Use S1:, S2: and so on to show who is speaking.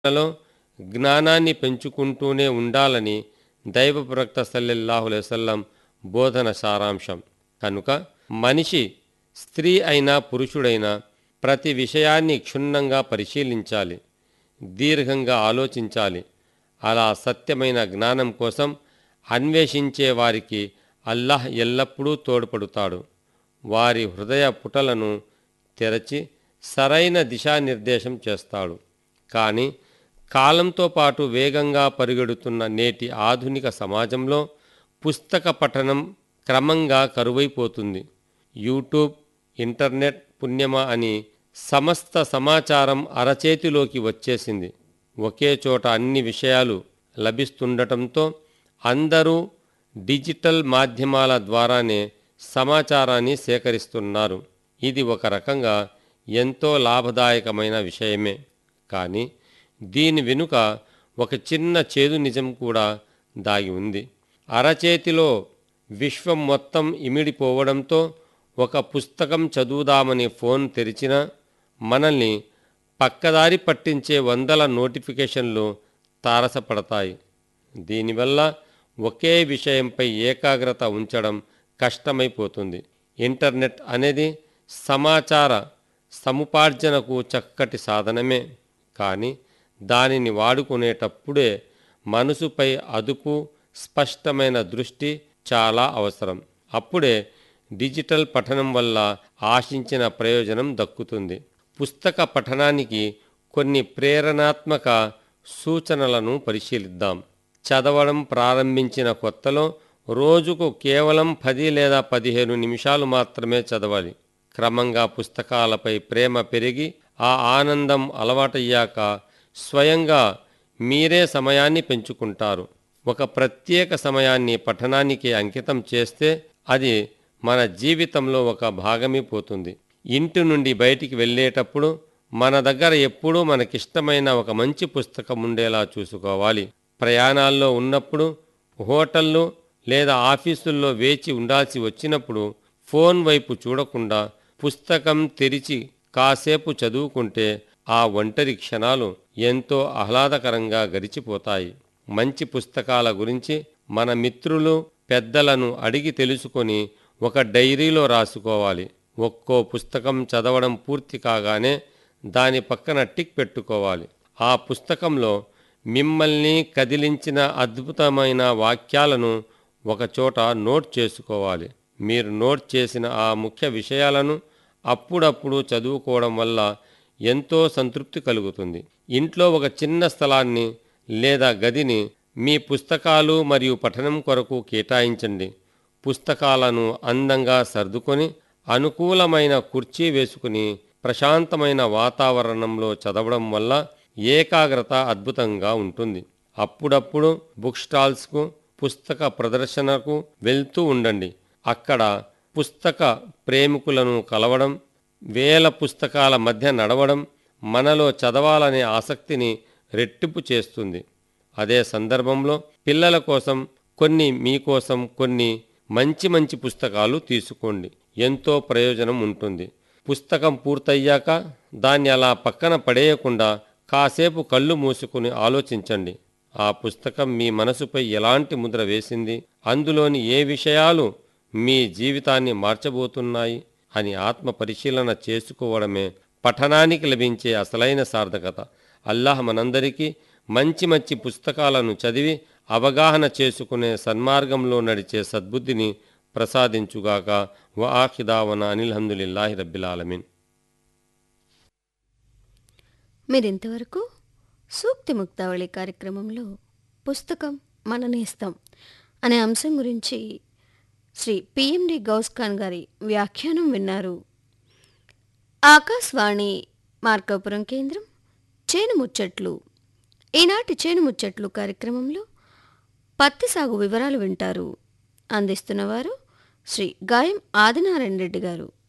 S1: లో జ్ఞానాన్ని పెంచుకుంటూనే ఉండాలని దైవ ప్రవక్త సల్లెల్లాహు అలైహి వసల్లం బోధన సారాంశం కనుక మనిషి స్త్రీ అయినా పురుషుడైనా ప్రతి విషయాన్ని క్షుణ్ణంగా పరిశీలించాలి దీర్ఘంగా ఆలోచించాలి అలా సత్యమైన జ్ఞానం కోసం అన్వేషించే వారికి అల్లాహ్ ఎల్లప్పుడూ తోడ్పడుతాడు వారి హృదయ పుటలను తెరచి సరైన దిశానిర్దేశం చేస్తాడు కానీ కాలంతో పాటు వేగంగా పరుగెడుతున్న నేటి ఆధునిక సమాజంలో పుస్తక పఠనం క్రమంగా కరువైపోతుంది యూట్యూబ్ ఇంటర్నెట్ పుణ్యమా అని సమస్త సమాచారం అరచేతిలోకి వచ్చేసింది ఒకే చోట అన్ని విషయాలు లభిస్తుండటంతో అందరూ డిజిటల్ మాధ్యమాల ద్వారానే సమాచారాన్ని సేకరిస్తున్నారు ఇది ఒక రకంగా ఎంతో లాభదాయకమైన విషయమే కానీ దీని వెనుక ఒక చిన్న చేదు నిజం కూడా దాగి ఉంది అరచేతిలో విశ్వం మొత్తం ఇమిడిపోవడంతో ఒక పుస్తకం చదువుదామని ఫోన్ తెరిచినా మనల్ని పక్కదారి పట్టించే వందల నోటిఫికేషన్లు తారసపడతాయి దీనివల్ల ఒకే విషయంపై ఏకాగ్రత ఉంచడం కష్టమైపోతుంది ఇంటర్నెట్ అనేది సమాచార సముపార్జనకు చక్కటి సాధనమే కానీ దానిని వాడుకునేటప్పుడే మనసుపై అదుపు స్పష్టమైన దృష్టి చాలా అవసరం అప్పుడే డిజిటల్ పఠనం వల్ల ఆశించిన ప్రయోజనం దక్కుతుంది పుస్తక పఠనానికి కొన్ని ప్రేరణాత్మక సూచనలను పరిశీలిద్దాం చదవడం ప్రారంభించిన కొత్తలో రోజుకు కేవలం పది లేదా పదిహేను నిమిషాలు మాత్రమే చదవాలి క్రమంగా పుస్తకాలపై ప్రేమ పెరిగి ఆ ఆనందం అలవాటయ్యాక స్వయంగా మీరే సమయాన్ని పెంచుకుంటారు ఒక ప్రత్యేక సమయాన్ని పఠనానికి అంకితం చేస్తే అది మన జీవితంలో ఒక భాగమైపోతుంది ఇంటి నుండి బయటికి వెళ్ళేటప్పుడు మన దగ్గర ఎప్పుడూ మనకిష్టమైన ఒక మంచి పుస్తకం ఉండేలా చూసుకోవాలి ప్రయాణాల్లో ఉన్నప్పుడు హోటళ్ళు లేదా ఆఫీసుల్లో వేచి ఉండాల్సి వచ్చినప్పుడు ఫోన్ వైపు చూడకుండా పుస్తకం తెరిచి కాసేపు చదువుకుంటే ఆ ఒంటరి క్షణాలు ఎంతో ఆహ్లాదకరంగా గడిచిపోతాయి మంచి పుస్తకాల గురించి మన మిత్రులు పెద్దలను అడిగి తెలుసుకొని ఒక డైరీలో రాసుకోవాలి ఒక్కో పుస్తకం చదవడం పూర్తి కాగానే దాని పక్కన టిక్ పెట్టుకోవాలి ఆ పుస్తకంలో మిమ్మల్ని కదిలించిన అద్భుతమైన వాక్యాలను ఒకచోట నోట్ చేసుకోవాలి మీరు నోట్ చేసిన ఆ ముఖ్య విషయాలను అప్పుడప్పుడు చదువుకోవడం వల్ల ఎంతో సంతృప్తి కలుగుతుంది ఇంట్లో ఒక చిన్న స్థలాన్ని లేదా గదిని మీ పుస్తకాలు మరియు పఠనం కొరకు కేటాయించండి పుస్తకాలను అందంగా సర్దుకొని అనుకూలమైన కుర్చీ వేసుకుని ప్రశాంతమైన వాతావరణంలో చదవడం వల్ల ఏకాగ్రత అద్భుతంగా ఉంటుంది అప్పుడప్పుడు బుక్ స్టాల్స్కు పుస్తక ప్రదర్శనకు వెళ్తూ ఉండండి అక్కడ పుస్తక ప్రేమికులను కలవడం వేల పుస్తకాల మధ్య నడవడం మనలో చదవాలనే ఆసక్తిని రెట్టింపు చేస్తుంది అదే సందర్భంలో పిల్లల కోసం కొన్ని మీకోసం కొన్ని మంచి మంచి పుస్తకాలు తీసుకోండి ఎంతో ప్రయోజనం ఉంటుంది పుస్తకం పూర్తయ్యాక దాన్ని అలా పక్కన పడేయకుండా కాసేపు కళ్ళు మూసుకుని ఆలోచించండి ఆ పుస్తకం మీ మనసుపై ఎలాంటి ముద్ర వేసింది అందులోని ఏ విషయాలు మీ జీవితాన్ని మార్చబోతున్నాయి అని ఆత్మ పరిశీలన చేసుకోవడమే పఠనానికి లభించే అసలైన సార్థకత అల్లాహ్ మనందరికీ మంచి మంచి పుస్తకాలను చదివి అవగాహన చేసుకునే సన్మార్గంలో నడిచే సద్బుద్ధిని ప్రసాదించుగాక వ ఆఖిదావన అనిల్హమ్దులిల్లాహి రబ్బిల్ ఆలమీన్
S2: మీరింతవరకు సూక్తి ముక్తావళి కార్యక్రమంలో పుస్తకం మన నేస్తం అనే అంశం గురించి శ్రీ పిఎండి గౌస్ ఖాన్ గారి వ్యాఖ్యానం విన్నారు ఆకాశవాణి మార్కాపురం కేంద్రం చేను ముచ్చట్లు ఈనాటి చేను ముచ్చట్లు కార్యక్రమంలో పత్తి సాగు వివరాలు వింటారు అందిస్తున్నవారు శ్రీ గాయం ఆదినారాయణ రెడ్డి గారు